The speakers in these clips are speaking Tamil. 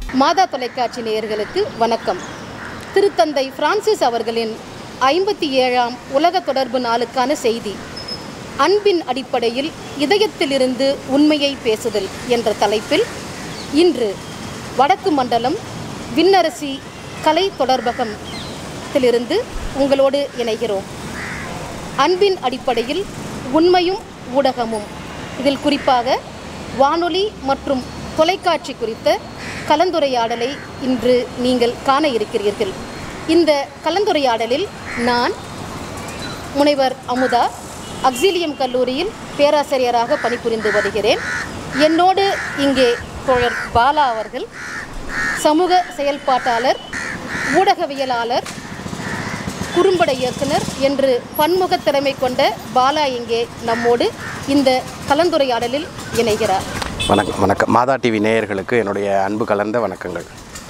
மாதா தொலைக்காட்சி நேயர்களுக்கு வணக்கம் திருத்தந்தை பிரான்சிஸ் அவர்களின் ஐம்பத்தி ஏழாம் உலக தொடர்பு நாளுக்கான செய்தி அன்பின் அடிப்படையில் இதயத்திலிருந்து உண்மையை பேசுதல் என்ற தலைப்பில் இன்று வடக்கு மண்டலம் விண்ணரசி கலை தொடர்பகத்திலிருந்து உங்களோடு இணைகிறோம் அன்பின் அடிப்படையில் உண்மையும் ஊடகமும் இதில் குறிப்பாக வானொலி மற்றும் தொலைக்காட்சி குறித்த கலந்துரையாடலை இன்று நீங்கள் காண இருக்கிறீர்கள் இந்த கலந்துரையாடலில் நான் முனைவர் அமுதா அக்ஸிலியம் கல்லூரியில் பேராசிரியராக பணிபுரிந்து வருகிறேன் என்னோடு இங்கே தோழர் பாலா அவர்கள் சமூக செயல்பாட்டாளர் ஊடகவியலாளர் குறும்பட இயக்குனர் என்று பன்முக திறமை கொண்ட பாலா இங்கே நம்மோடு இந்த கலந்துரையாடலில் இணைகிறார் வணக்கம் வணக்கம் மாதா டிவி நேயர்களுக்கு என்னுடைய அன்பு கலந்த வணக்கங்கள்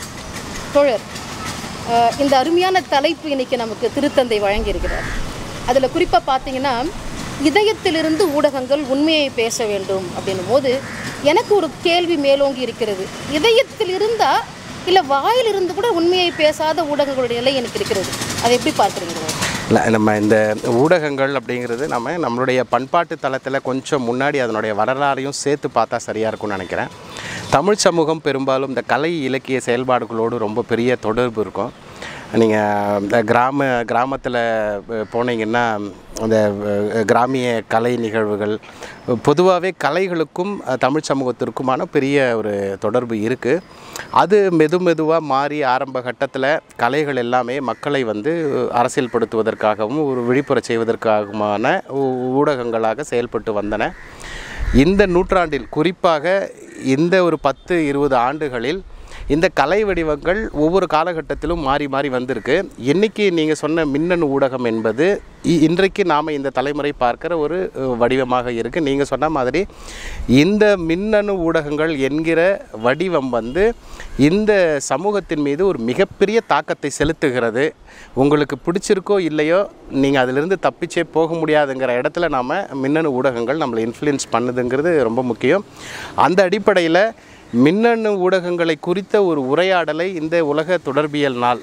தோழர் அஹ், இந்த அருமையான தலைப்பு இன்னைக்கு நமக்கு திருத்தந்தை வழங்கியிருக்கிறார் அதில் குறிப்பாக பார்த்தீங்கன்னா இதயத்திலிருந்து ஊடகங்கள் உண்மையை பேச வேண்டும் அப்படின்னும் போது எனக்கு ஒரு கேள்வி மேலோங்கி இருக்கிறது இதயத்தில் இருந்தா இல்லை வாயிலிருந்து கூட உண்மையை பேசாத ஊடகங்களுடைய நிலை எனக்கு இருக்கிறது அதை எப்படி பார்க்குறீங்க இல்லை நம்ம இந்த ஊடகங்கள் அப்படிங்கிறது நம்ம நம்மளுடைய பண்பாட்டு தளத்தில் கொஞ்சம் முன்னாடி அதனுடைய வரலாறையும் சேர்த்து பார்த்தா சரியாக இருக்கும்னு நினைக்கிறேன் தமிழ் சமூகம் பெரும்பாலும் இந்த கலை இலக்கிய செயல்பாடுகளோடு ரொம்ப பெரிய தொடர்பு இருக்கும் நீங்கள் இந்த கிராம கிராமத்தில் போனீங்கன்னா அந்த அஹ், கிராமிய கலை நிகழ்வுகள் பொதுவாகவே கலைகளுக்கும் அஹ், தமிழ் சமூகத்திற்குமான பெரிய ஒரு தொடர்பு இருக்குது அது மெது மெதுவாக மாறி ஆரம்ப கட்டத்தில் கலைகள் எல்லாமே மக்களை வந்து அரசியல்படுத்துவதற்காகவும் ஒரு விழிப்புற செய்வதற்காகவுமான ஊ- ஊடகங்களாக செயல்பட்டு வந்தன இந்த நூற்றாண்டில் குறிப்பாக இந்த ஒரு பத்து இருபது ஆண்டுகளில் இந்த கலை வடிவங்கள் ஒவ்வொரு காலகட்டத்திலும் மாறி மாறி வந்திருக்கு இன்றைக்கி நீங்கள் சொன்ன மின்னணு ஊடகம் என்பது இ- இன்றைக்கு நாம் இந்த தலைமுறை பார்க்கிற ஒரு அஹ், வடிவமாக இருக்குது நீங்கள் சொன்ன மாதிரி இந்த மின்னணு ஊடகங்கள் என்கிற வடிவம் வந்து இந்த சமூகத்தின் மீது ஒரு மிகப்பெரிய தாக்கத்தை செலுத்துகிறது உங்களுக்கு பிடிச்சிருக்கோ இல்லையோ நீங்கள் அதிலிருந்து தப்பிச்சே போக முடியாதுங்கிற இடத்துல நாம் மின்னணு ஊடகங்கள் நம்மளை இன்ஃப்ளூயன்ஸ் பண்ணுதுங்கிறது ரொம்ப முக்கியம் அந்த அடிப்படையில் மின்னணு ஊடகங்களை குறித்த ஒரு உரையாடலை இந்த உலக தொடர்பியல் நாள்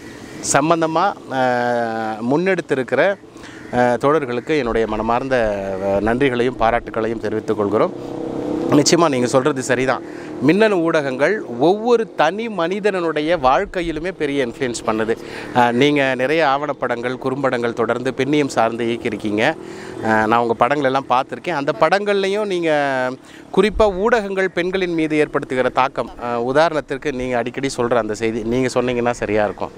சம்பந்தமாக முன்னெடுத்திருக்கிற அஹ், தோழர்களுக்கு என்னுடைய மனமார்ந்த அஹ், நன்றிகளையும் பாராட்டுகளையும் தெரிவித்துக் கொள்கிறோம் நிச்சயமாக நீங்கள் சொல்கிறது சரிதான் மின்னணு ஊடகங்கள் ஒவ்வொரு தனி மனிதனுடைய வாழ்க்கையிலுமே பெரிய இன்ஃப்ளூயன்ஸ் பண்ணுது நீங்கள் நிறைய ஆவணப்படங்கள் குறும்படங்கள் தொடர்ந்து பெண்ணியம் சார்ந்து இயக்கியிருக்கீங்க அஹ், நான் உங்கள் படங்கள் எல்லாம் பார்த்துருக்கேன் அந்த படங்கள்லையும் நீங்கள் குறிப்பாக ஊடகங்கள் பெண்களின் மீது ஏற்படுத்துகிற தாக்கம் அஹ், உதாரணத்திற்கு நீங்கள் அடிக்கடி சொல்கிற அந்த செய்தி நீங்கள் சொன்னீங்கன்னா சரியாக இருக்கும்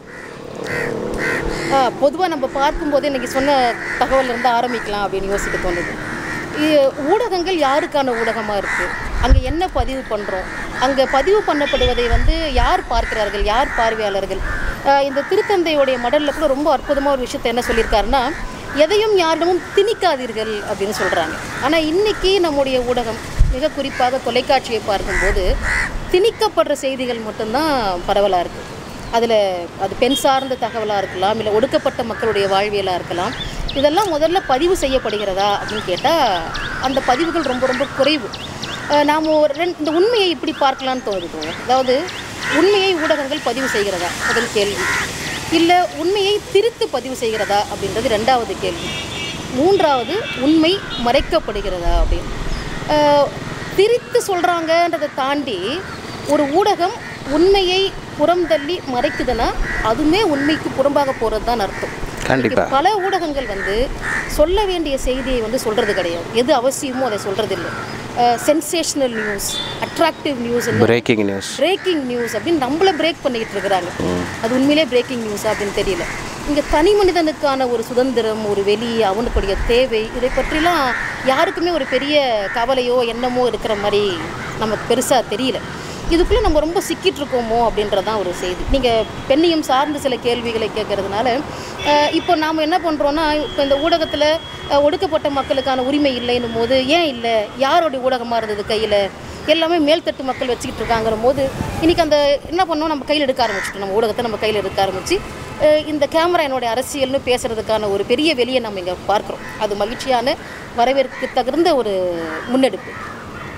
பொதுவாக நம்ம பார்க்கும்போது இன்னைக்கு சொன்ன தகவல் இருந்து ஆரம்பிக்கலாம் அப்படின்னு யோசிக்க தோணுது இ- ஊடகங்கள் யாருக்கான ஊடகமாக இருக்குது அங்கே என்ன பதிவு பண்ணுறோம் அங்கே பதிவு பண்ணப்படுவதை வந்து யார் பார்க்கிறார்கள் யார் பார்வையாளர்கள் அஹ் இந்த திருத்தந்தையுடைய மடலில் கூட ரொம்ப அற்புதமாக ஒரு விஷயத்தை என்ன சொல்லியிருக்காருன்னா எதையும் யாரிடமும் திணிக்காதீர்கள் அப்படின்னு சொல்கிறாங்க ஆனால் இன்னைக்கு நம்முடைய ஊடகம் மிக குறிப்பாக தொலைக்காட்சியை பார்க்கும்போது திணிக்கப்படுற செய்திகள் மட்டும்தான் பரவலாக இருக்குது அதில் அது பெண் சார்ந்த தகவலாக இருக்கலாம் இல்லை ஒடுக்கப்பட்ட மக்களுடைய வாழ்வியலாக இருக்கலாம் இதெல்லாம் முதல்ல பதிவு செய்யப்படுகிறதா அப்படின்னு கேட்டால் அந்த பதிவுகள் ரொம்ப ரொம்ப குறைவு அஹ் நாம் ஒரு ரெண்டு இந்த உண்மையை இப்படி பார்க்கலான்னு தோணுது தோணும் அதாவது உண்மையை ஊடகங்கள் பதிவு செய்கிறதா முதல் கேள்வி இல்லை உண்மையை திரித்து பதிவு செய்கிறதா அப்படின்றது ரெண்டாவது கேள்வி மூன்றாவது உண்மை மறைக்கப்படுகிறதா அப்படின்னு அஹ் திரித்து சொல்கிறாங்கன்றதை தாண்டி ஒரு ஊடகம் உண்மையை புறம் தள்ளி மறைக்குதுன்னா அதுவுமே உண்மைக்கு புறம்பாக போகிறது தான் அர்த்தம் கண்டிப்பா. இன்னைக்கு பல ஊடகங்கள் வந்து சொல்ல வேண்டிய செய்தியை வந்து சொல்கிறது கிடையாது எது அவசியமோ அதை சொல்கிறது இல்லை sensational news attractive news breaking news breaking news அப்படின்னு நம்மள பிரேக் பண்ணிக்கிட்டு இருக்கிறாங்க அது உண்மையிலே பிரேக்கிங் நியூஸ் அப்படின்னு தெரியல இங்கே தனி மனிதனுக்கான ஒரு சுதந்திரம் ஒரு வெளி அவனுக்குடைய தேவை இதை பற்றிலாம் யாருக்குமே ஒரு பெரிய கவலையோ எண்ணமோ இருக்கிற மாதிரி நமக்கு பெருசாக தெரியல இதுக்குள்ளே நம்ம ரொம்ப சிக்கிட்டு இருக்கோமோ அப்படின்றதான் ஒரு செய்தி நீங்கள் பெண்ணியம் சார்ந்து சில கேள்விகளை கேட்கறதுனால அஹ், இப்போ நாம் என்ன பண்ணுறோன்னா இப்போ இந்த ஊடகத்தில் ஒடுக்கப்பட்ட மக்களுக்கான உரிமை இல்லைன்னும் போது ஏன் இல்லை யாருடைய ஊடகமாக இருந்தது கையில் எல்லாமே மேல்தட்டு மக்கள் வச்சுக்கிட்டு இருக்காங்கிற போது இன்றைக்கி அந்த என்ன பண்ணோம் நம்ம கையில் எடுக்க ஆரம்பிச்சிட்டோம் நம்ம ஊடகத்தை நம்ம கையில் எடுக்க ஆரம்பிச்சு அஹ் இந்த கேமரா என்னுடைய அரசியல்னு பேசுகிறதுக்கான ஒரு பெரிய வெளியை நம்ம இங்கே பார்க்குறோம் அது மகிழ்ச்சியான வரவேற்கு தகுந்த ஒரு முன்னெடுப்பு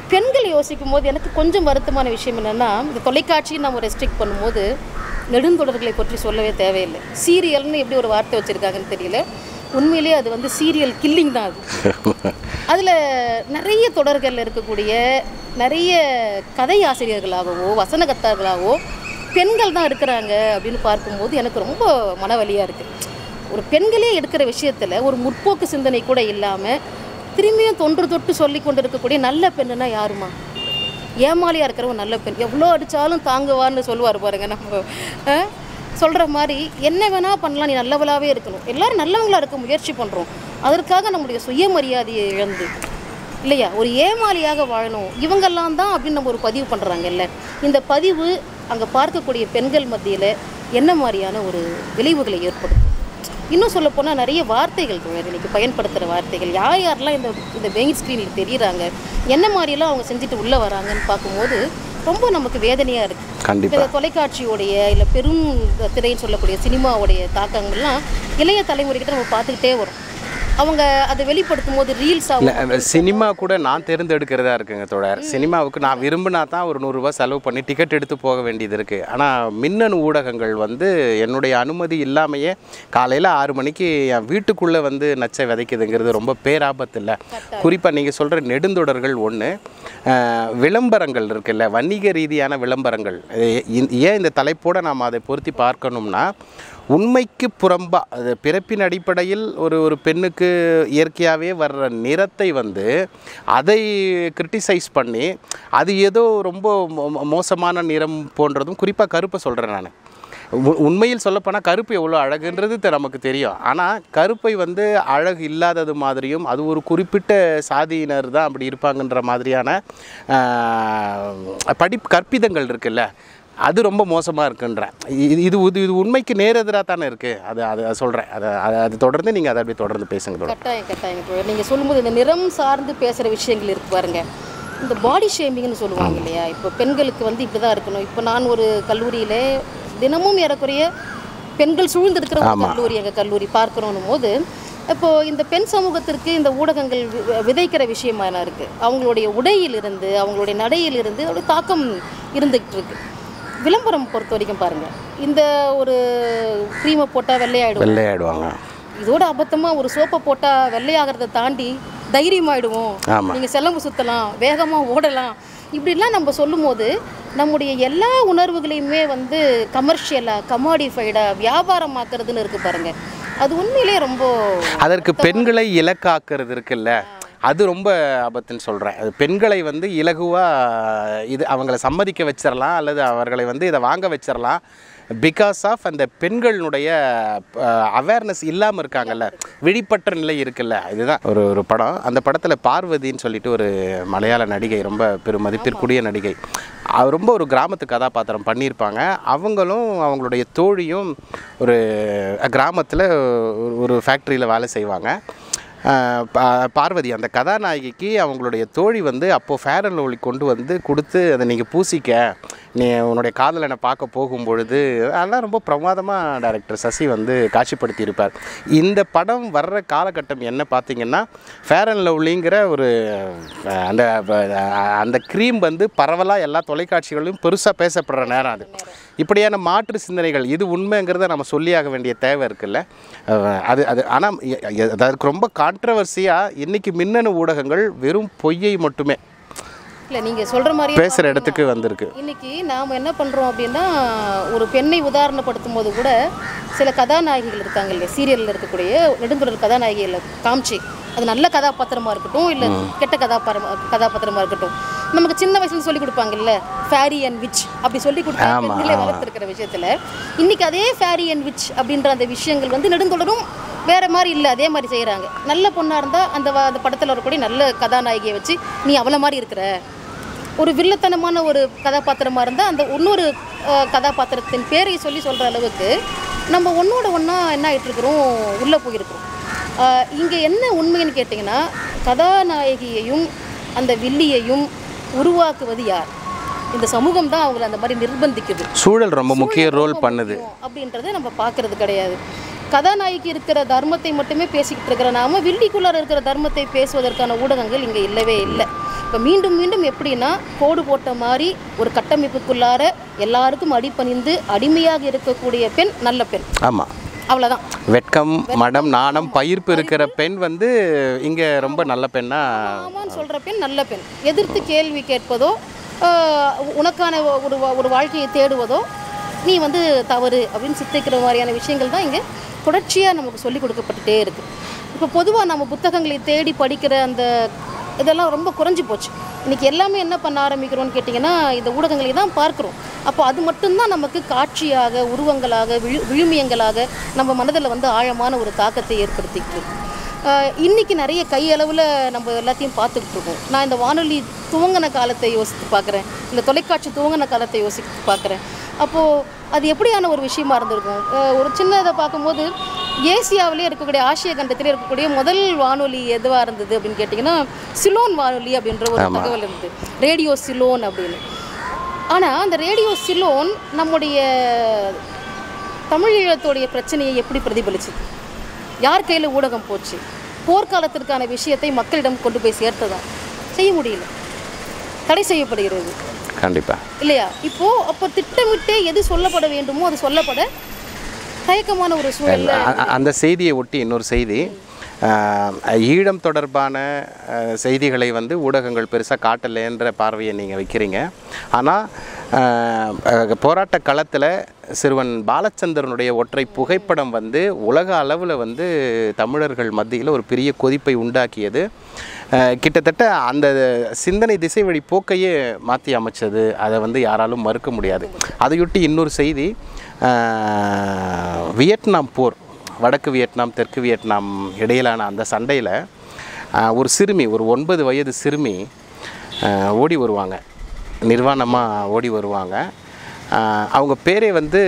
பெண்கள் யோசிக்கும் போது எனக்கு கொஞ்சம் வருத்தமான விஷயம் என்னென்னா இந்த தொலைக்காட்சியை நம்ம ரெஸ்ட்ரிக்ட் பண்ணும்போது நெடுந்தொடர்களை பற்றி சொல்லவே தேவையில்லை சீரியல்னு எப்படி ஒரு வார்த்தை வச்சுருக்காங்கன்னு தெரியல உண்மையிலேயே அது வந்து சீரியல் கில்லிங் தான் அது அதில் நிறைய தொடர்கள் இருக்கக்கூடிய நிறைய கதை ஆசிரியர்களாகவோ வசனகர்த்தார்களாகவோ பெண்கள் தான் இருக்கிறாங்க அப்படின்னு பார்க்கும்போது எனக்கு ரொம்ப மனவலியாக இருக்குது ஒரு பெண்களே எடுக்கிற விஷயத்தில் ஒரு முற்போக்கு சிந்தனை கூட இல்லாமல் திரும்பியும் தொன்று தொட்டு சொல்லி கொண்டு இருக்கக்கூடிய நல்ல பெண்ணுனா யாருமா ஏமாலியாக இருக்கிறவன் நல்ல பெண் எவ்வளோ அடித்தாலும் தாங்குவான்னு சொல்லுவார் பாருங்க நம்ம சொல்கிற மாதிரி என்ன வேணால் பண்ணலாம் நீ நல்லவளாகவே இருக்கணும் எல்லாரும் நல்லவங்களா இருக்க முயற்சி பண்ணுறோம் அதற்காக நம்முடைய சுயமரியாதையை இழந்து இல்லையா ஒரு ஏமாளியாக வாழணும் இவங்கெல்லாம் தான் அப்படின்னு நம்ம ஒரு பதிவு பண்ணுறாங்கல்ல இந்த பதிவு அங்கே பார்க்கக்கூடிய பெண்கள் மத்தியில் என்ன மாதிரியான ஒரு விளைவுகளை ஏற்படுத்தும் இன்னும் சொல்ல போனால் நிறைய வார்த்தைகள் தோழர் இன்னைக்கு பயன்படுத்துகிற வார்த்தைகள் யார் யாரெல்லாம் இந்த இந்த மெயின் ஸ்க்ரீனில் தெரியுறாங்க என்ன மாதிரியெல்லாம் அவங்க செஞ்சுட்டு உள்ளே வராங்கன்னு பார்க்கும்போது ரொம்ப நமக்கு வேதனையாக இருக்குது கண்டிப்பாக இந்த தொலைக்காட்சியோடைய இல்லை பெரும் திரைன்னு சொல்லக்கூடிய சினிமாவுடைய தாக்கங்கள்லாம் இளைய தலைமுறைகிட்ட நம்ம பார்த்துக்கிட்டே வரோம் அவங்க அதை வெளிப்படுத்தும் போது ரீல்ஸ் ஆகும் இல்லை சினிமா கூட நான் தேர்ந்தெடுக்கிறதா இருக்குங்க தொடர் சினிமாவுக்கு நான் விரும்பினா தான் ஒரு நூறுரூவா செலவு பண்ணி டிக்கெட் எடுத்து போக வேண்டியது இருக்குது ஆனால் மின்னணு ஊடகங்கள் வந்து என்னுடைய அனுமதி இல்லாமையே காலையில் ஆறு மணிக்கு என் வீட்டுக்குள்ளே வந்து நச்சை விதைக்குதுங்கிறது ரொம்ப பேராபத்து இல்லை குறிப்பாக நீங்கள் சொல்கிற நெடுந்தொடர்கள் ஒன்று விளம்பரங்கள் இருக்குல்ல வணிக ரீதியான விளம்பரங்கள் ஏ- இந்த- ஏன் இந்த தலைப்போடு நாம் அதை பொருத்தி பார்க்கணும்னா உண்மைக்கு புறம்பா அது பிறப்பின் அடிப்படையில் ஒரு ஒரு பெண்ணுக்கு இயற்கையாகவே வர்ற நிறத்தை வந்து அதை கிரிட்டிசைஸ் பண்ணி அது ஏதோ ரொம்ப மோ- மோ- மோசமான நிறம் போன்றதும் குறிப்பாக கருப்பை சொல்கிறேன் நான் உ- உண்மையில் சொல்லப்போனால் கருப்பு எவ்வளோ அழகுன்றது தெ- நமக்கு தெரியும் ஆனால் கருப்பை வந்து அழகு இல்லாதது மாதிரியும் அது ஒரு குறிப்பிட்ட சாதியினர் தான் அப்படி இருப்பாங்கன்ற மாதிரியான படி கற்பிதங்கள் இருக்குல்ல அது ரொம்ப மோசமாக இருக்குன்றேன் இது இது இது- இது உண்மைக்கு நேரெதிராக தானே இருக்குது அது அது சொல்கிறேன் அதை அதை அது தொடர்ந்து நீங்கள் அதை அப்படியே தொடர்ந்து பேசுங்க தொடர்ந்து. கட்டாயம் கட்டாயம் இப்போ நீங்கள் சொல்லும்போது இந்த நிறம் சார்ந்து பேசுகிற விஷயங்கள் இருக்கு பாருங்க இந்த பாடி ஷேமிங்னு சொல்லுவாங்க இல்லையா இப்போ பெண்களுக்கு வந்து இப்படி தான் இருக்கணும் இப்போ நான் ஒரு கல்லூரியில் தினமும் ஏறக்குறைய பெண்கள் சூழ்ந்திருக்கிற ஒரு கல்லூரி எங்கள் கல்லூரி பார்க்கணும் போது இப்போ இந்த பெண் சமூகத்திற்கு இந்த ஊடகங்கள் வி- விதைக்கிற விஷயமா என்ன இருக்குது அவங்களுடைய உடையிலிருந்து அவங்களுடைய நடையிலிருந்து அதோட தாக்கம் இருந்துகிட்டு இருக்கு விளம்பரம் பொறுத்த வரைக்கும் பாருங்கள் இந்த ஒரு க்ரீமை போட்டால் வெள்ளையாயிடும் வெள்ளையாயிடுவாங்க இதோட அபத்தமா ஒரு சோப்பை போட்டா வெள்ளையாகிறத தாண்டி தைரியமாயிடுவோம் ஆமா. நீங்க செலவு சுத்தலாம் வேகமா ஓடலாம் இப்படிலாம் நம்ம சொல்லும்போது நம்முடைய எல்லா உணர்வுகளையுமே வந்து கமர்ஷியலா கமாடிஃபைடா வியாபாரமாக்குறதுன்னு இருக்கு பாருங்க அது உண்மையிலேயே ரொம்ப அதற்கு பெண்களை இலக்காக்குறது இருக்குல்ல அது ரொம்ப ஆபத்துன்னு சொல்கிறேன் அது பெண்களை வந்து இலகுவாக இது அவங்கள சம்மதிக்க வச்சிடலாம் அல்லது அவர்களை வந்து இதை வாங்க வச்சிடலாம் பிகாஸ் ஆஃப் அந்த பெண்களுடைய அவேர்னஸ் இல்லாமல் இருக்காங்கல்ல விழிப்பற்ற நிலை இருக்குல்ல இதுதான் ஒரு ஒரு படம் அந்த படத்தில் பார்வதின்னு சொல்லிட்டு ஒரு மலையாள நடிகை ரொம்ப பெரும் மதிப்பிற்குரிய நடிகை அவ ரொம்ப ஒரு கிராமத்து கதாபாத்திரம் பண்ணியிருப்பாங்க அவங்களும் அவங்களுடைய தோழியும் ஒரு கிராமத்தில் ஒரு ஃபேக்ட்ரியில் வேலை செய்வாங்க ஆஹ் பா- பார்வதி அந்த கதாநாயகிக்கு அவங்களுடைய தோழி வந்து அப்போது ஃபேர் அண்ட் லவ்லி கொண்டு வந்து கொடுத்து அதை நீங்கள் பூசிக்க நீ உன்னுடைய காதலனை பார்க்க போகும் பொழுது அதெல்லாம் ரொம்ப பிரமாதமாக டைரக்டர் சசி வந்து காட்சிப்படுத்தியிருப்பார் இந்த படம் வர்ற காலகட்டம் என்ன பார்த்தீங்கன்னா ஃபேர் அண்ட் லவ்லிங்கிற ஒரு அஹ், அந்த அஹ், அந்த க்ரீம் வந்து பரவலாக எல்லா தொலைக்காட்சிகளிலும் பெருசாக பேசப்படுற நேரம் அது இப்படியான மாற்று சிந்தனைகள் இது உண்மைங்கிறத நம்ம சொல்லியாக வேண்டிய தேவை இருக்குல்ல அஹ் அது அது ஆனால் அதற்கு ரொம்ப கான்ட்ரவர்சியாக இன்னைக்கு மின்னணு ஊடகங்கள் வெறும் பொய்யை மட்டுமே இல்லை நீங்க சொல்ற மாதிரி பேசுகிற இடத்துக்கு வந்திருக்கு இன்னைக்கு நாம் என்ன பண்ணுறோம் அப்படின்னா ஒரு பெண்ணை உதாரணப்படுத்தும் போது கூட சில கதாநாயகிகள் இருக்காங்க இல்லையா சீரியலில் இருக்கக்கூடிய நெடுந்தொடர் கதாநாயகிகளை காமிச்சு அது நல்ல கதாபாத்திரமா இருக்கட்டும் இல்லை கெட்ட கதாபாத்திரம் கதாபாத்திரமா இருக்கட்டும் நமக்கு சின்ன வயசுல சொல்லி கொடுப்பாங்கல்ல ஃபேரி அண்ட் விச் அப்படி சொல்லி கொடுத்து ஆமா, பெண்களை வளர்த்துருக்கிற விஷயத்துல இன்னைக்கு அதே ஃபேரி அண்ட் விச் அப்படின்ற அந்த விஷயங்கள் வந்து நெடுந்தொடரும் வேற மாதிரி இல்லை அதே மாதிரி செய்கிறாங்க நல்ல பொண்ணாக இருந்தால் அந்த வ- அந்த படத்தில் வரக்கூடிய நல்ல கதாநாயகியை வச்சு நீ அவளை மாதிரி இருக்கிற ஒரு வில்லத்தனமான ஒரு கதாபாத்திரமாக இருந்தால் அந்த இன்னொரு அஹ், கதாபாத்திரத்தின் பேரை சொல்லி சொல்கிற அளவுக்கு நம்ம ஒன்றோட ஒன்றா என்ன ஆகிட்டுருக்குறோம் உள்ளே போயிருக்கிறோம் இங்கே என்ன உண்மைன்னு கேட்டிங்கன்னா கதாநாயகியையும் அந்த வில்லியையும் உருவாக்குவது யார் இந்த சமூகம் தான் அவங்கள அந்த மாதிரி நிர்பந்திக்குது சூழல் ரொம்ப முக்கிய சூழல் ரோல் ரொம்ப பண்ணுது முக்கியம் அப்படின்றத நம்ம பார்க்கறது கிடையாது கதாநாயகி இருக்கிற தர்மத்தை மட்டுமே பேசிக்கிட்டு இருக்கிற நாம வில்லிக்குள்ளார இருக்கிற தர்மத்தை பேசுவதற்கான ஊடகங்கள் இங்கே இல்லவே இல்லை இப்போ மீண்டும் மீண்டும் எப்படின்னா கோடு போட்ட மாதிரி ஒரு கட்டமைப்புக்குள்ளார எல்லாருக்கும் அடிபணிந்து அடிமையாக இருக்கக்கூடிய பெண் நல்ல பெண் ஆமாம் அவ்வளோதான் வெட்கம் மடம் நாணம் பயிர்ப்பு இருக்கிற பெண் வந்து இங்கே ரொம்ப நல்ல பெண்ணா ஆமான்னு சொல்கிற பெண் நல்ல பெண் எதிர்த்து கேள்வி கேட்பதோ ஆஹ் உனக்கான ஒரு வா- ஒரு வாழ்க்கையை தேடுவதோ நீ வந்து தவறு அப்படின்னு சித்திக்கிற மாதிரியான விஷயங்கள் தான் இங்கே தொடர்ச்சியாக நமக்கு சொல்லிக் கொடுக்கப்பட்டுட்டே இருக்குது இப்போ பொதுவாக நம்ம புத்தகங்களை தேடி படிக்கிற அந்த இதெல்லாம் ரொம்ப குறைஞ்சி போச்சு இன்றைக்கி எல்லாமே என்ன பண்ண ஆரம்பிக்கிறோம்னு கேட்டிங்கன்னா இந்த ஊடகங்களை தான் பார்க்குறோம் அப்போ அது மட்டும்தான் நமக்கு காட்சியாக உருவங்களாக விழு விழுமியங்களாக நம்ம மனதில் வந்து ஆழமான ஒரு தாக்கத்தை ஏற்படுத்திக்கிட்டு இருக்கு. ஆஹ் இன்னைக்கு நிறைய கையளவில் நம்ம எல்லாத்தையும் பார்த்துக்கிட்டு இருக்கோம் நான் இந்த வானொலி துவங்கின காலத்தை யோசித்து பார்க்குறேன் இந்த தொலைக்காட்சி துவங்கின காலத்தை யோசித்து பார்க்குறேன் அப்போது அது எப்படியான ஒரு விஷயமா இருந்திருக்கும் ஆஹ் ஒரு சின்ன இதை பார்க்கும்போது ஏசியாவிலே இருக்கக்கூடிய ஆசிய கண்டத்திலே இருக்கக்கூடிய முதல் வானொலி எதுவாக இருந்தது அப்படின்னு கேட்டிங்கன்னா சிலோன் வானொலி அப்படின்ற ஒரு தகவல் இருந்தது ரேடியோ சிலோன் அப்படின்னு ஆனால் அந்த ரேடியோ சிலோன் நம்முடைய தமிழ் ஈழத்துடைய பிரச்சனையை எப்படி பிரதிபலிச்சுது யார் கையில் ஊடகம் போச்சு போர்க்காலத்திற்கான விஷயத்தை மக்களிடம் கொண்டு போய் சேர்த்ததா செய்ய முடியல தடை செய்யப்படுகிறது கண்டிப்பாக இல்லையா இப்போ அப்போ திட்டமிட்டே எது சொல்லப்பட வேண்டுமோ அது சொல்லப்பட தயக்கமான ஒரு சூழல்ல அ- அ- அந்த செய்தியை ஒட்டி இன்னொரு செய்தி ஆஹ், ஈழம் தொடர்பான ஆஹ், செய்திகளை வந்து ஊடகங்கள் பெருசாக காட்டலைன்ற பார்வையை நீங்கள் வைக்கிறீங்க ஆனால் போராட்ட களத்தில் சிறுவன் பாலச்சந்திரனுடைய ஒற்றை புகைப்படம் வந்து உலக அளவில் வந்து தமிழர்கள் மத்தியில் ஒரு பெரிய கொதிப்பை உண்டாக்கியது ஆஹ், கிட்டத்தட்ட அந்த சிந்தனை திசை வழி போக்கையே மாற்றி அமைச்சது அதை வந்து யாராலும் மறுக்க முடியாது அதையொட்டி இன்னொரு செய்தி ஆஹ், வியட்நாம் போர் வடக்கு வியட்நாம் தெற்கு வியட்நாம் இடையிலான அந்த சண்டையில் ஒரு சிறுமி ஒரு ஒன்பது வயது சிறுமி ஆஹ், ஓடி வருவாங்க நிர்வாணமாக ஓடி வருவாங்க ஆஹ், அவங்க பேரே வந்து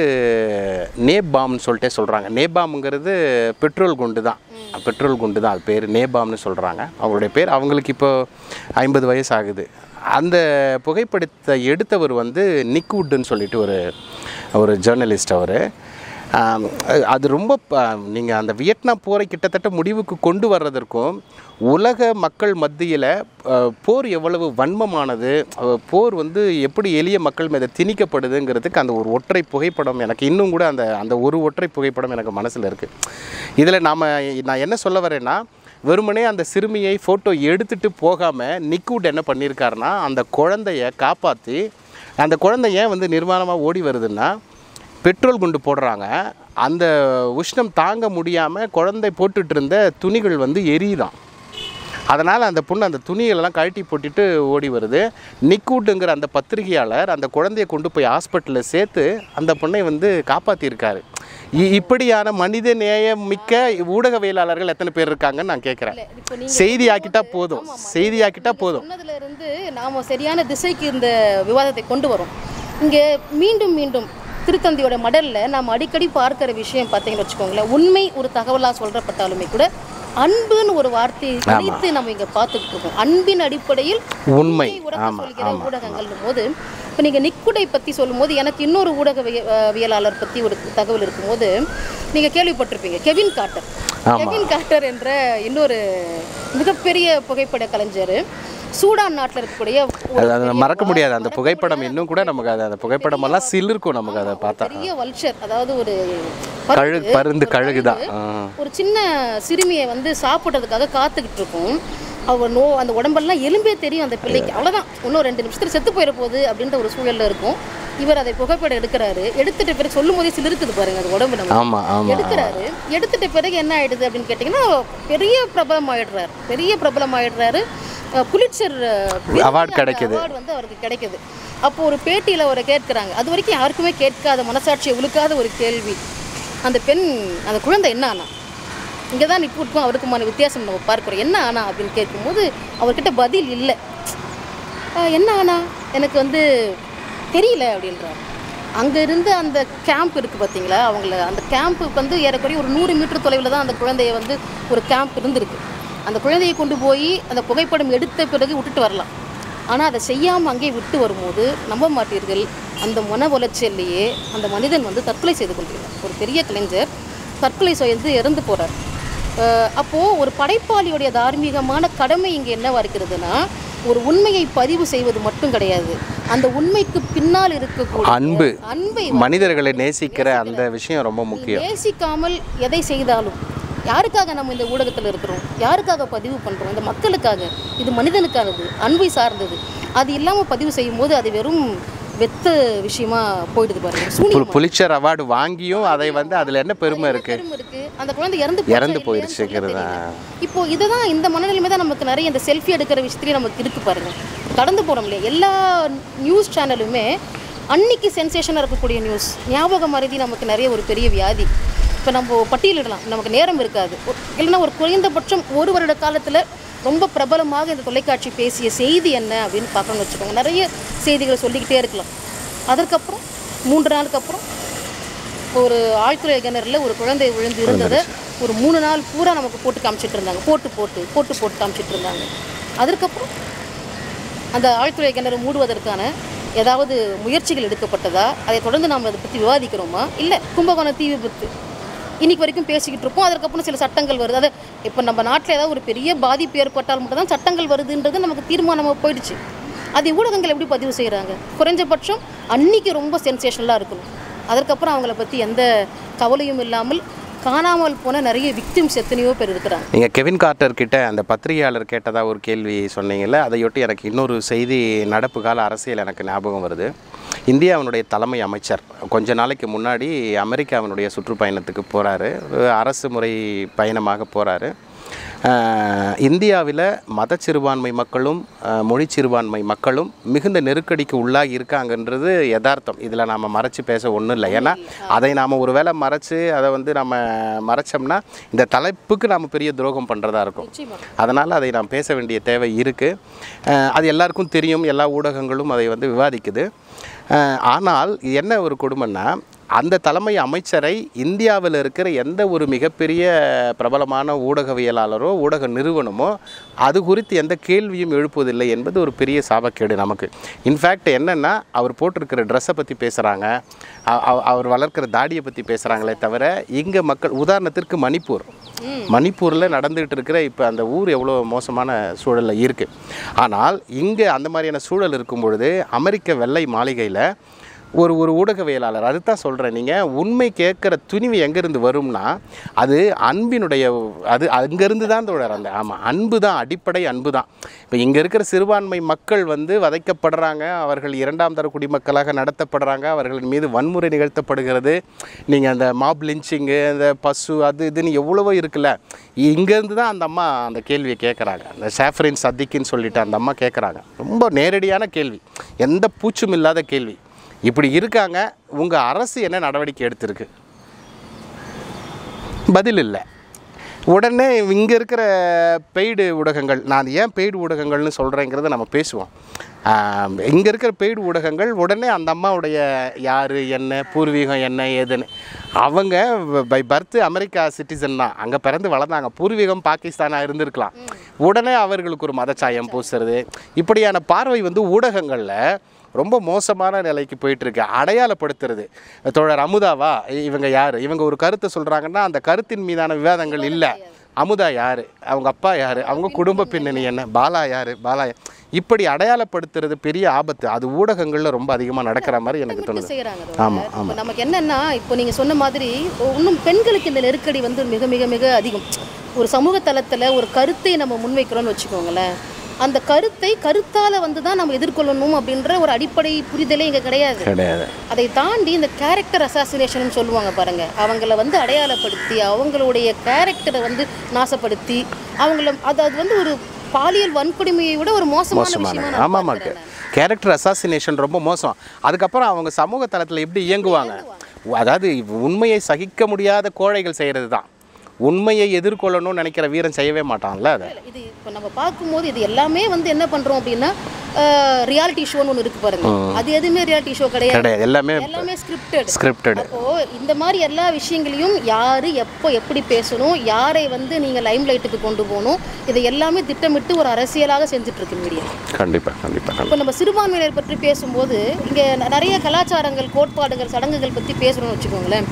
நேபாம்னு சொல்லிட்டே சொல்கிறாங்க நேபாம்ங்கிறது பெட்ரோல் குண்டு தான் பெட்ரோல் குண்டு தான் அது பேர் நேபாம்னு சொல்கிறாங்க அவங்களுடைய பேர் அவங்களுக்கு இப்போ ஐம்பது வயசு ஆகுது அந்த புகைப்படத்தை எடுத்தவர் வந்து நிக் வுட்டுன்னு சொல்லிட்டு ஒரு ஒரு ஜேர்னலிஸ்ட் அவர் ஆம், அது ரொம்ப நீங்கள் அந்த வியட்நாம் போரை கிட்டத்தட்ட முடிவுக்கு கொண்டு வர்றதற்கும் உலக மக்கள் மத்தியில் போர் எவ்வளவு வன்மமானது அஹ், போர் வந்து எப்படி எளிய மக்கள் மீது திணிக்கப்படுதுங்கிறதுக்கு அந்த ஒரு ஒற்றை புகைப்படம் எனக்கு இன்னும் கூட அந்த அந்த ஒரு ஒற்றை புகைப்படம் எனக்கு மனசில் இருக்குது இதில் நாம் நான் என்ன சொல்ல வரேன்னா வெறுமனே அந்த சிறுமியை ஃபோட்டோ எடுத்துட்டு போகாமல் நிக்கூட் என்ன பண்ணியிருக்காருன்னா அந்த குழந்தைய காப்பாற்றி அந்த குழந்தை ஏன் வந்து நிர்வாணமாக ஓடி வருதுன்னா பெட்ரோல் குண்டு போடுறாங்க அந்த உஷ்ணம் தாங்க முடியாமல் குழந்தை போட்டுட்டு இருந்த துணிகள் வந்து எரியுதான் அதனால் அந்த பொண்ணு அந்த துணிகளெல்லாம் கழட்டி போட்டுட்டு ஓடி வருது நிக்கூட்டுங்கிற அந்த பத்திரிகையாளர் அந்த குழந்தைய கொண்டு போய் ஹாஸ்பிட்டலில் சேர்த்து அந்த பொண்ணை வந்து காப்பாற்றியிருக்காரு இ- இப்படியான மனித நேயம் மிக்க ஊடகவியலாளர்கள் எத்தனை பேர் இருக்காங்கன்னு நான் கேட்குறேன் இப்போ நீங்க செய்தி ஆக்கிட்டா போதும் செய்தி ஆக்கிட்டா போதும் சொன்னதுல இருந்து நாம சரியான திசைக்கு இந்த விவாதத்தை கொண்டு வரோம் இங்கே மீண்டும் மீண்டும் திருத்தந்தியோட மடல்ல நாம் அடிக்கடி பார்க்கிற விஷயம் பார்த்தீங்கன்னு வச்சுக்கோங்களேன் உண்மை ஒரு தகவலாக சொல்றப்பட்டாலுமே கூட அன்புன்னு ஒரு வார்த்தையை இணைத்து நம்ம இங்க பார்த்துக்கிட்டு இருக்கோம் அன்பின் அடிப்படையில் உண்மை உறக்க ஆமாம் சொல்கிற ஊடகங்கள் போது இப்போ நீங்கள் நிக்குடை பற்றி சொல்லும்போது எனக்கு இன்னொரு ஊடகவியலாளர் பற்றி ஒரு தகவல் இருக்கும்போது நீங்கள் கேள்விப்பட்டிருப்பீங்க கெவின் காட்டர் கெவின் காட்டர் என்ற இன்னொரு மிகப்பெரிய புகைப்பட கலைஞர் சூடான் நாட்டில் இருக்கக்கூடிய ஒரு அது அதை மறக்க முடியாது அந்த புகைப்படம் இன்னும் கூட நமக்கு அது அந்த புகைப்படமெல்லாம் சிலிர்க்கும் நமக்கு அதை பார்த்தா பெரிய வல்ச்சர் அதாவது ஒரு கழுகு பருந்து கழுகு தான் ஒரு சின்ன சிறுமியை வந்து சாப்பிட்றதுக்காக காத்துக்கிட்டு இருக்கும் அவர் நோ அந்த உடம்பெல்லாம் எலும்பே தெரியும் அந்த பிள்ளைக்கு அவ்வளோதான் இன்னும் ரெண்டு நிமிஷத்தில் செத்து போயிட போகுது அப்படின்ற ஒரு சூழல்ல இருக்கும் இவர் அதை புகைப்படம் எடுக்கிறாரு எடுத்துட்ட பிறகு சொல்லும் போதே சிலிருக்குது பாருங்க அது உடம்பு நம்ம ஆமாம் ஆமாம் எடுக்கிறாரு எடுத்துட்ட பிறகு என்ன ஆயிடுது அப்படின்னு கேட்டிங்கன்னா பெரிய பிரபலம் ஆயிடுறாரு பெரிய பிரபலம் ஆயிடுறாரு புலிட்சர் Award கிடைக்குது. அவார்டு வந்து அவருக்கு கிடைக்குது அப்போ ஒரு பேட்டியில் அவரை கேட்குறாங்க அது வரைக்கும் யாருக்குமே கேட்காத மனசாட்சியை உழுக்காத ஒரு கேள்வி அந்த பெண் அந்த குழந்தை என்ன ஆனா இங்கே தான் நிற்கும் அவருக்குமான வித்தியாசம் நம்ம பார்க்குறோம் என்ன ஆனா அப்படின்னு கேட்கும்போது அவர்கிட்ட பதில் இல்லை "ஆஹ், என்ன ஆனா எனக்கு வந்து தெரியல அப்படின்றார் அங்கே இருந்து அந்த கேம்ப் இருக்குது பார்த்தீங்களா அவங்கள அந்த கேம்ப்புக்கு வந்து ஏறக்குறைய ஒரு நூறு மீட்டர் தொலைவில் தான் அந்த குழந்தைய வந்து ஒரு கேம்ப் இருந்திருக்கு அந்த குழந்தையை கொண்டு போய் அந்த புகைப்படம் எடுத்த பிறகு விட்டுட்டு வரலாம் ஆனால் அதை செய்யாமல் அங்கேயே விட்டு வரும்போது நம்ப மாட்டீர்கள் அந்த மன உளைச்சல்லையே அந்த மனிதன் வந்து தற்கொலை செய்து கொண்டிருக்கிறார் ஒரு பெரிய கலைஞர் தற்கொலை செய்து இறந்து போகிறார் அப்போது ஒரு படைப்பாளியுடைய தார்மீகமான கடமை இங்கே என்னவா இருக்கிறதுனா ஒரு உண்மையை பதிவு செய்வது மட்டும் கிடையாது அந்த உண்மைக்கு பின்னால் இருக்கக்கூடிய அன்பு அன்பை மனிதர்களை நேசிக்கிற அந்த விஷயம் ரொம்ப முக்கியம் நேசிக்காமல் எதை செய்தாலும் யாருக்காக நம்ம இந்த ஊடகத்தில் இருக்கிறோம் யாருக்காக பதிவு பண்ணுறோம் இந்த மக்களுக்காக இது மனிதனுக்கானது அன்பை சார்ந்தது அது இல்லாமல் பதிவு செய்யும் போது அது வெறும் வெத்த விஷயமா போயிடுது பாருங்க சூனியம் புல் புலிச்சர் அவார்டு வாங்கியும் அதை வந்து அதில் என்ன பெருமை இருக்கு பெருமை இருக்கு அந்த குழந்தை இறந்து போச்சா இறந்து இல்லையான்னு போயிடுச்சுங்கிறது சொல்ல தெரியல. இப்போ இதுதான் இந்த மனநிலைமை தான் நமக்கு நிறைய இந்த செல்ஃபி எடுக்கிற விஷயத்துலயே நமக்கு இருக்கு பாருங்க கடந்து போறோம் இல்லையா எல்லா நியூஸ் சேனலுமே அன்னைக்கு சென்சேஷனாக இருக்கக்கூடிய நியூஸ் ஞாபக மருதி நமக்கு நிறைய ஒரு பெரிய வியாதி இப்போ நம்ம பட்டியலிடலாம் நமக்கு நேரம் இருக்காது ஒரு- இல்லைன்னா ஒரு குறைந்தபட்சம் ஒரு வருட காலத்தில் ரொம்ப பிரபலமாக இந்த தொலைக்காட்சி பேசிய செய்தி என்ன அப்படின்னு பார்க்கணும்னு வச்சுக்கோங்க நிறைய செய்திகளை சொல்லிக்கிட்டே இருக்கலாம் அதற்கப்புறம் மூன்று நாளுக்கு அப்புறம் ஒரு ஆழ்துறை கிணறுல ஒரு குழந்தை விழுந்து இருந்ததை ஒரு மூணு நாள் பூரா நமக்கு போட்டு காமிச்சிட்டு இருந்தாங்க போட்டு போட்டு போட்டு போட்டு காமிச்சிட்டு இருந்தாங்க அதற்கப்புறம் அந்த ஆழ்துறை கிணறு மூடுவதற்கான ஏதாவது முயற்சிகள் எடுக்கப்பட்டதா அதை தொடர்ந்து நாம் அதை பற்றி விவாதிக்கிறோமா இல்லை கும்பகோணம் தீ விபத்து இன்னைக்கு வரைக்கும் பேசிக்கிட்டு இருப்போம் அதற்கப்புறம் சில சட்டங்கள் வருது அதை இப்போ நம்ம நாட்டில் ஏதாவது ஒரு பெரிய பாதிப்பு ஏற்பட்டால் மட்டும் தான் சட்டங்கள் வருதுன்றது நமக்கு தீர்மானமாக போயிடுச்சு அதை ஊடகங்கள் எப்படி பதிவு செய்கிறாங்க குறைஞ்சபட்சம் அன்னைக்கு ரொம்ப சென்சேஷனலாக இருக்கணும் அதற்கப்புறம் அவங்கள பற்றி எந்த கவலையும் இல்லாமல் காணாமல் போன நிறைய விக்டிம்ஸ் எத்தனையோ பேர் இருக்கிறாங்க நீங்கள் கெவின் கார்ட்டர் கிட்ட அந்த பத்திரிகையாளர் கேட்டதா ஒரு கேள்வி சொன்னீங்கல்ல அதையொட்டி எனக்கு இன்னொரு செய்தி நடப்பு கால அரசியல் எனக்கு ஞாபகம் வருது இந்தியாவினுடைய தலைமை அமைச்சர் கொஞ்ச நாளைக்கு முன்னாடி அமெரிக்காவினுடைய சுற்றுப்பயணத்துக்கு போகிறாரு அரசு முறை பயணமாக போகிறாரு இந்தியாவில் மத சிறுபான்மை மக்களும் அஹ், மொழி சிறுபான்மை மக்களும் மிகுந்த நெருக்கடிக்கு உள்ளாகி இருக்காங்கன்றது யதார்த்தம் இதில் நாம் மறைச்சு பேச ஒன்றும் இல்லை ஏன்னா அதை நாம் ஒருவேளை மறைச்சு அதை வந்து நம்ம மறைச்சோம்னா இந்த தலைப்புக்கு நாம் பெரிய துரோகம் பண்ணுறதா இருக்கும் நிச்சயமா அதனால் அதை நாம் பேச வேண்டிய தேவை இருக்குது அது எல்லாருக்கும் தெரியும் எல்லா ஊடகங்களும் அதை வந்து விவாதிக்குது அஹ், ஆனால் என்ன ஒரு கொடுமைன்னா அந்த தலைமை அமைச்சரை இந்தியாவில் இருக்கிற எந்த ஒரு மிகப்பெரிய பிரபலமான ஊடகவியலாளரோ ஊடக நிறுவனமோ அது குறித்து எந்த கேள்வியும் எழுப்புவதில்லை என்பது ஒரு பெரிய சாபக்கேடு நமக்கு இன்ஃபேக்ட் என்னென்னா அவர் போட்டிருக்கிற ட்ரெஸ்ஸை பற்றி பேசுகிறாங்க அவர் வளர்க்குற தாடியை பற்றி பேசுகிறாங்களே தவிர இங்கே மக்கள் உதாரணத்திற்கு மணிப்பூர் மணிப்பூரில் நடந்துகிட்டு இருக்கிற இப்போ அந்த ஊர் எவ்வளோ மோசமான சூழலில் இருக்குது ஆனால் இங்கே அந்த மாதிரியான சூழல் இருக்கும் பொழுது அமெரிக்க வெள்ளை மாளிகையில் ஒரு ஒரு ஊடகவியலாளர் அதுதான் சொல்கிறேன் நீங்கள் உண்மை கேட்குற துணிவு எங்கேருந்து வரும்னா அது அன்பினுடைய அது அங்கேருந்து தான் தோழர் அந்த ஆமாம் அன்பு தான் அடிப்படை அன்பு தான் இப்போ இங்கே இருக்கிற சிறுபான்மை மக்கள் வந்து வதைக்கப்படுறாங்க அவர்கள் இரண்டாம் தர குடிமக்களாக நடத்தப்படுறாங்க அவர்களின் மீது வன்முறை நிகழ்த்தப்படுகிறது நீங்கள் அந்த மாப் லிஞ்சிங்கு அந்த பசு அது இதுன்னு எவ்வளவோ இருக்குல்ல இங்கேருந்து தான் அந்த அம்மா அந்த கேள்வியை கேட்குறாங்க அந்த சாஃப்ரின் சத்திக்குன்னு சொல்லிட்டு அந்த அம்மா கேட்குறாங்க ரொம்ப நேரடியான கேள்வி எந்த பூச்சும் இல்லாத கேள்வி இப்படி இருக்காங்க உங்கள் அரசு என்ன நடவடிக்கை எடுத்திருக்கு பதில் இல்லை உடனே இங்கே இருக்கிற பெய்டு ஊடகங்கள் நான் ஏன் பெய்டு ஊடகங்கள்னு சொல்கிறேங்கிறத நம்ம பேசுவோம் இங்கே இருக்கிற பெய்டு ஊடகங்கள் உடனே அந்த அம்மாவுடைய யார் என்ன பூர்வீகம் என்ன ஏதுன்னு அவங்க பை பர்த் அமெரிக்கா சிட்டிசன் தான் அங்கே பிறந்து வளர்ந்தாங்க பூர்வீகம் பாகிஸ்தானாக இருந்திருக்கலாம் உடனே அவர்களுக்கு ஒரு மதச்சாயம் பூசுறது இப்படியான பார்வை வந்து ஊடகங்களில் ரொம்ப மோசமான நிலைக்கு போயிட்டு இருக்கு அடையாளப்படுத்துறது தோழர் அமுதாவா இவங்க யார் இவங்க ஒரு கருத்தை சொல்கிறாங்கன்னா அந்த கருத்தின் மீதான விவாதங்கள் இல்லை அமுதா யார் அவங்க அப்பா யார் அவங்க குடும்ப பின்னணி என்ன பாலா யார் பாலா யா- இப்படி அடையாளப்படுத்துறது பெரிய ஆபத்து அது ஊடகங்களில் ரொம்ப அதிகமாக நடக்கிற மாதிரி எனக்கு தோணுது செய்கிறாங்க ஆமாம் இப்போ நமக்கு என்னன்னா இப்போ நீங்கள் சொன்ன மாதிரி இன்னும் பெண்களுக்கு இந்த நெருக்கடி வந்து மிக மிக மிக அதிகம் ஒரு சமூக தளத்தில் ஒரு கருத்தை நம்ம முன்வைக்கிறோம்னு வச்சுக்கோங்களேன் அந்த கருத்தை கருத்தால் வந்து தான் நம்ம எதிர்கொள்ளணும் அப்படின்ற ஒரு அடிப்படை புரிதலே இங்கே கிடையாது கிடையாது அதை தாண்டி இந்த கேரக்டர் அசாசினேஷன் சொல்லுவாங்க பாருங்க அவங்கள வந்து அடையாளப்படுத்தி அவங்களுடைய கேரக்டரை வந்து நாசப்படுத்தி அவங்கள அது அது வந்து ஒரு பாலியல் வன்கொடுமையை விட ஒரு மோசமான மோசமான விஷயமா நான் ஆமாம் பார்க்கிறேன் நான். கேரக்டர் அசாசினேஷன் ரொம்ப மோசம் அதுக்கப்புறம் அவங்க சமூக தளத்தில் எப்படி இயங்குவாங்க அதாவது உண்மையை சகிக்க முடியாத கோழைகள் செய்கிறது தான் உண்மையை எதிர்கொள்ளணும்னு நினைக்கிற வீரன் செய்யவே மாட்டான்ல அதை இல்ல, இது இப்போ நம்ம பார்க்கும்போது இது எல்லாமே வந்து என்ன பண்றோம் அப்படின்னா ரியாலிட்டி ஷோன்னு ஒன்று இருக்கு பாருங்க அது எதுவுமே ரியாலிட்டி ஷோ கிடையாது கிடையாது எல்லாமே எல்லாமே ஸ்கிரிப்டட் ஸ்கிரிப்டட் அப்போ இந்த மாதிரி எல்லா விஷயங்களையும் யாரு எப்போ எப்படி பேசணும் யாரை வந்து நீங்க லைம் லைட்டுக்கு கொண்டு போகணும் இதை எல்லாமே திட்டமிட்டு ஒரு அரசியலாக செஞ்சுட்டு இருக்கு மீடியா கண்டிப்பாக கண்டிப்பாக இப்போ நம்ம சிறுபான்மையினர் பற்றி பேசும்போது இங்கே நிறைய கலாச்சாரங்கள் கோட்பாடுகள் சடங்குகள் பற்றி பேசுகிறோம்னு வச்சுக்கோங்களேன்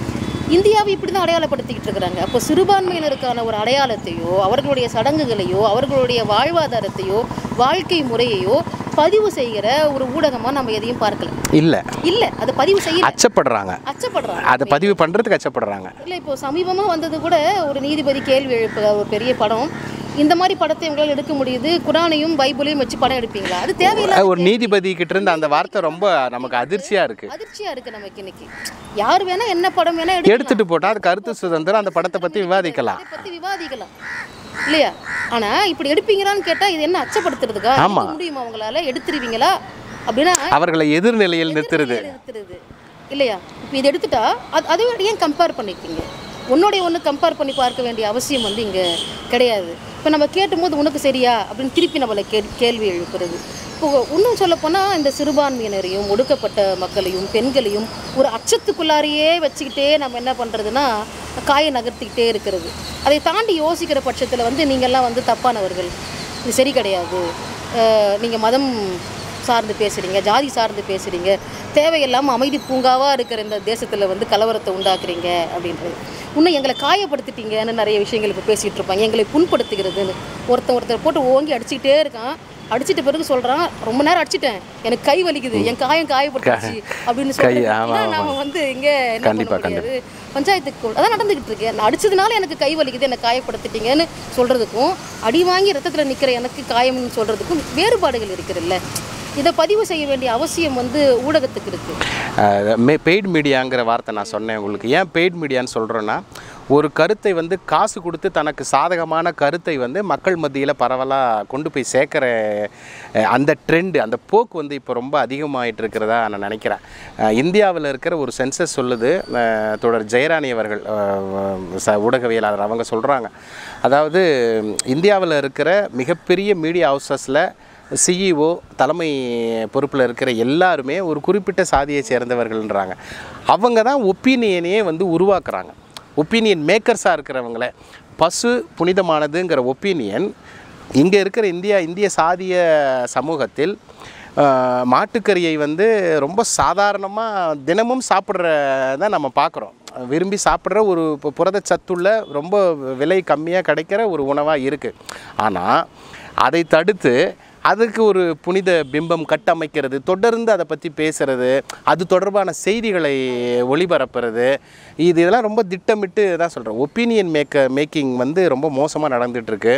இந்தியாவை இப்படி தான் அடையாளப்படுத்திக்கிட்டு இருக்கிறாங்க அப்போ சிறுபான்மையினருக்கான ஒரு அடையாளத்தையோ அவர்களுடைய சடங்குகளையோ அவர்களுடைய வாழ்வாதாரத்தையோ வாழ்க்கை முறையையோ பதிவு செய்கிற ஒரு ஊடகமாக நம்ம எதையும் பார்க்கல இல்லை இல்லை அது பதிவு செய்ய அச்சப்படுறாங்க அச்சப்படுறாங்க அதை பதிவு பண்ணுறதுக்கு அச்சப்படுறாங்க இல்லை இப்போ சமீபமாக வந்தது கூட ஒரு நீதிபதி கேள்வி எழுப்புற ஒரு பெரிய படம் இந்த மாதிரி படத்தை உங்களால் எடுக்க முடியுது குரானையும் பைபிளையும் வச்சு படம் எடுப்பீங்களா அது தேவையில்லை ஒரு நீதிபதி கிட்ட இருந்து அந்த வார்த்தை ரொம்ப நமக்கு அதிர்ச்சியா இருக்கு அதிர்ச்சியா இருக்கு நமக்கு இன்னைக்கு யார் வேணா என்ன படம் வேணா எடுக்கலாம் எடுத்துட்டு போட்டா அது கருத்து சுதந்திரம் அந்த படத்தை பத்தி விவாதிக்கலாம் அதை பத்தி விவாதிக்கலாம் இல்லையா ஆனா இப்படி எடுப்பீங்களான்னு கேட்டா இது என்ன அச்சப்படுத்துறதுக்கா ஆமா. எடுக்க முடியுமா உங்களால எடுத்துருவீங்களா அப்படின்னா அவர்களை எதிர்நிலையில் நிறுத்துறது எடுத்துருது இல்லையா இப்போ இது எடுத்துட்டா அது அதை விட ஏன் கம்பேர் பண்ணிக்கிங்க உன்னோடைய ஒன்று கம்பேர் பண்ணி பார்க்க வேண்டிய அவசியம் வந்து இங்கே கிடையாது இப்போ நம்ம கேட்டும்போது உனக்கு சரியா அப்படின்னு திருப்பி நம்மளை கே கேள்வி எழுப்புறது இப்போ இன்னும் சொல்லப்போனால் இந்த சிறுபான்மையினரையும் ஒடுக்கப்பட்ட மக்களையும் பெண்களையும் ஒரு அச்சத்துக்குள்ளாரையே வச்சுக்கிட்டே நம்ம என்ன பண்ணுறதுன்னா காயை நகர்த்திக்கிட்டே இருக்கிறது அதை தாண்டி யோசிக்கிற பட்சத்தில் வந்து நீங்கள்லாம் வந்து தப்பானவர்கள் இது சரி கிடையாது நீங்கள் மதம் சார்ந்து பேசுகிறீங்க ஜாதி சார்ந்து பேசுகிறீங்க தேவையில்லாமல் அமைதி பூங்காவாக இருக்கிற இந்த தேசத்தில் வந்து கலவரத்தை உண்டாக்குறீங்க அப்படின்றது இன்னும் எங்களை காயப்படுத்திட்டீங்கன்னு நிறைய விஷயங்கள் இப்போ பேசிகிட்டு இருப்பாங்க எங்களை புண்படுத்துகிறதுன்னு ஒருத்தன் ஒருத்தர் போட்டு ஓங்கி அடிச்சுக்கிட்டே இருக்கான் அடிச்சிட்ட பிறகு சொல்கிறான் ரொம்ப நேரம் அடிச்சிட்டேன் எனக்கு கை வலிக்குது என் காயம் காயப்பட்டுச்சு அப்படின்னு சொல்லி ஆமா, நாம வந்து இங்கே என்ன பண்ண கண்டிப்பா, முடியாது பஞ்சாயத்துக்கு கூட அதான் நடந்துகிட்டு இருக்கு நான் அடிச்சதுனால எனக்கு கை வலிக்குது என்னை காயப்படுத்திட்டீங்கன்னு சொல்றதுக்கும் அடி வாங்கி ரத்தத்தில் நிற்கிற எனக்கு காயம்னு சொல்றதுக்கும் வேறுபாடுகள் இருக்குதுல்ல இதை பதிவு செய்ய வேண்டிய அவசியம் வந்து ஊடகத்துக்கு இருக்கு பெய்ட் மீடியாங்கிற வார்த்தை நான் சொன்னேன் உங்களுக்கு ஏன் பெய்ட் மீடியான்னு சொல்கிறேன்னா ஒரு கருத்தை வந்து காசு கொடுத்து தனக்கு சாதகமான கருத்தை வந்து மக்கள் மத்தியில் பரவலாக கொண்டு போய் சேர்க்குற அஹ், அந்த ட்ரெண்டு அந்த போக்கு வந்து இப்போ ரொம்ப அதிகமாயிட்டு இருக்கிறதா நான் நினைக்கிறேன் அஹ், இந்தியாவில் இருக்கிற ஒரு சென்சஸ் சொல்லுது அஹ், தொடர் ஜெயராணி அவர்கள் அஹ், ச ஊடகவியலாளர் அவங்க சொல்கிறாங்க அதாவது இந்தியாவில் இருக்கிற மிகப்பெரிய மீடியா ஹவுசஸில் சிஇஓ தலைமை பொறுப்பில் இருக்கிற எல்லாருமே ஒரு குறிப்பிட்ட சாதியை சேர்ந்தவர்கள்ன்றாங்க அவங்க தான் ஒப்பீனியனையே வந்து உருவாக்குறாங்க ஒப்பீனியன் மேக்கர்ஸாக இருக்கிறவங்கள பசு புனிதமானதுங்கிற ஒப்பீனியன் இங்கே இருக்கிற இந்தியா இந்திய சாதிய சமூகத்தில் ஆஹ், மாட்டுக்கறியை வந்து ரொம்ப சாதாரணமாக தினமும் சாப்பிட்றத நம்ம பார்க்குறோம் விரும்பி சாப்பிட்ற ஒரு பு- புரதச்சத்துள்ள ரொம்ப விலை கம்மியாக கிடைக்கிற ஒரு உணவாக இருக்குது ஆனால் அதை தடுத்து அதுக்கு ஒரு புனித பிம்பம் கட்டமைக்கிறது தொடர்ந்து அதை பற்றி பேசுறது அது தொடர்பான செய்திகளை ஒளிபரப்புறது இது இதெல்லாம் ரொம்ப திட்டமிட்டு தான் சொல்கிறேன் ஒப்பீனியன் மேக்க மேக்கிங் வந்து ரொம்ப மோசமாக நடந்துகிட்ருக்கு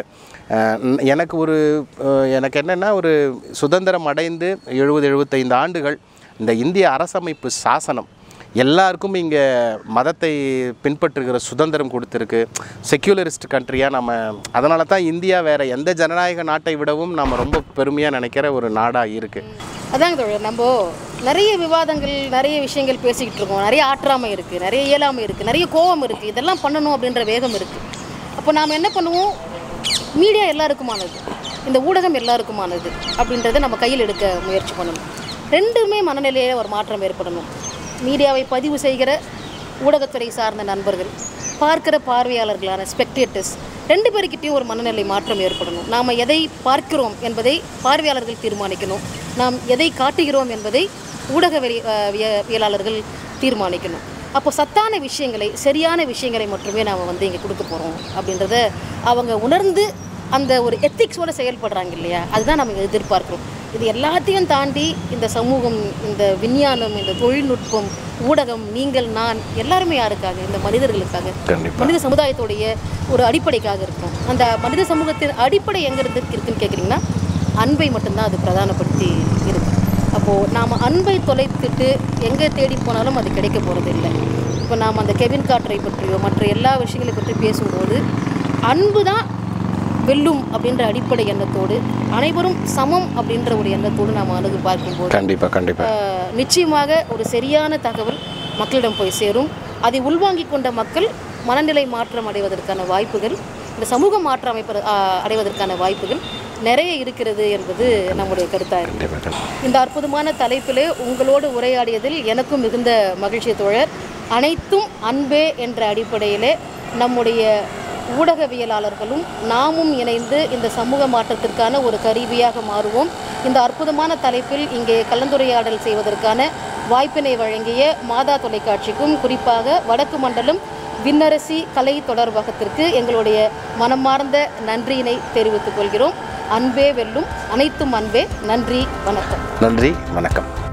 எனக்கு ஒரு அஹ், எனக்கு என்னென்னா ஒரு சுதந்திரம் அடைந்து எழுபது எழுபத்தைந்து ஆண்டுகள் இந்த இந்திய அரசமைப்பு சாசனம் எல்லாருக்கும் இங்கே மதத்தை பின்பற்றுகிற சுதந்திரம் கொடுத்துருக்கு செக்யூலரிஸ்ட் கண்ட்ரியாக நம்ம அதனால தான் இந்தியா வேறு எந்த ஜனநாயக நாட்டை விடவும் நம்ம ரொம்ப பெருமையாக நினைக்கிற ஒரு நாடாக இருக்குது அதாங்க தோழர் நம்ம நிறைய விவாதங்கள் நிறைய விஷயங்கள் பேசிக்கிட்டு இருக்கோம் நிறைய ஆற்றாமை இருக்குது நிறைய இயலாமை இருக்குது நிறைய கோபம் இருக்குது இதெல்லாம் பண்ணணும் அப்படின்ற வேகம் இருக்குது அப்போ நாம் என்ன பண்ணுவோம் மீடியா எல்லாருக்குமானது இந்த ஊடகம் எல்லாருக்குமானது அப்படின்றத நம்ம கையில் எடுக்க முயற்சி பண்ணணும் ரெண்டுமே மனநிலையில ஒரு மாற்றம் ஏற்படணும் மீடியாவை பதிவு செய்கிற ஊடகத்துறை சார்ந்த நண்பர்கள் பார்க்கிற பார்வையாளர்களான ஸ்பெக்டேட்டர்ஸ் ரெண்டு பேருக்கிட்டையும் ஒரு மனநிலை மாற்றம் ஏற்படணும் நாம் எதை பார்க்கிறோம் என்பதை பார்வையாளர்கள் தீர்மானிக்கணும் நாம் எதை காட்டுகிறோம் என்பதை ஊடகவியலாளர்கள் தீர்மானிக்கணும் அப்போ சத்தான விஷயங்களை சரியான விஷயங்களை மட்டுமே நாம் வந்து இங்கே கொடுக்க போகிறோம் அப்படின்றத அவங்க உணர்ந்து அந்த ஒரு எத்திக்ஸோடு செயல்படுறாங்க இல்லையா அதுதான் நம்ம இங்க எதிர்பார்க்கிறோம் இது எல்லாத்தையும் தாண்டி இந்த சமூகம் இந்த விஞ்ஞானம் இந்த தொழில்நுட்பம் ஊடகம் நீங்கள் நான் எல்லாருமே யாருக்காக இந்த மனிதர்களுக்காக கண்டிப்பாக மனித சமுதாயத்துடைய ஒரு அடிப்படைக்காக இருக்கும் அந்த மனித சமூகத்தின் அடிப்படை எங்க இருந்து இருக்குன்னு கேட்குறீங்கன்னா அன்பை மட்டும்தான் அது பிரதானப்படுத்தி இருக்கு அப்போது நாம் அன்பை தொலைத்துட்டு எங்கே தேடி போனாலும் அது கிடைக்க போகிறது இல்லை இப்போ நாம் அந்த கெவின் காற்றை பற்றியோ மற்ற எல்லா விஷயங்களை பற்றி பேசும்போது அன்பு தான் வெல்லும் அப்படின்ற அடிப்படை எண்ணத்தோடு அனைவரும் சமம் அப்படின்ற ஒரு எண்ணத்தோடு நாம் அணுகு பார்க்கும்போது கண்டிப்பாக கண்டிப்பாக ஆஹ், நிச்சயமாக ஒரு சரியான தகவல் மக்களிடம் போய் சேரும் அதை உள்வாங்கிக் கொண்ட மக்கள் மனநிலை மாற்றம் அடைவதற்கான வாய்ப்புகள் இந்த சமூக மாற்றம் அமைப்ப ஆஹ், அடைவதற்கான வாய்ப்புகள் நிறைய இருக்கிறது என்பது நம்முடைய கருத்தாக இருக்கு கண்டிப்பாக இந்த அற்புதமான தலைப்பிலே உங்களோடு உரையாடியதில் எனக்கும் மிகுந்த மகிழ்ச்சி தோழர் அனைத்தும் அன்பே என்ற அடிப்படையிலே நம்முடைய ஊடகவியலாளர்களும் நாமும் இணைந்து இந்த சமூக மாற்றத்திற்கான ஒரு கருவியாக மாறுவோம் இந்த அற்புதமான தலைப்பில் இங்கே கலந்துரையாடல் செய்வதற்கான வாய்ப்பினை வழங்கிய மாதா தொலைக்காட்சிக்கும் குறிப்பாக வடக்கு மண்டலம் விண்ணரசி கலை தொடர்பகத்திற்கு எங்களுடைய மனமார்ந்த நன்றியினை தெரிவித்துக் கொள்கிறோம் அன்பே வெல்லும் அனைத்தும் அன்பே நன்றி வணக்கம் நன்றி வணக்கம்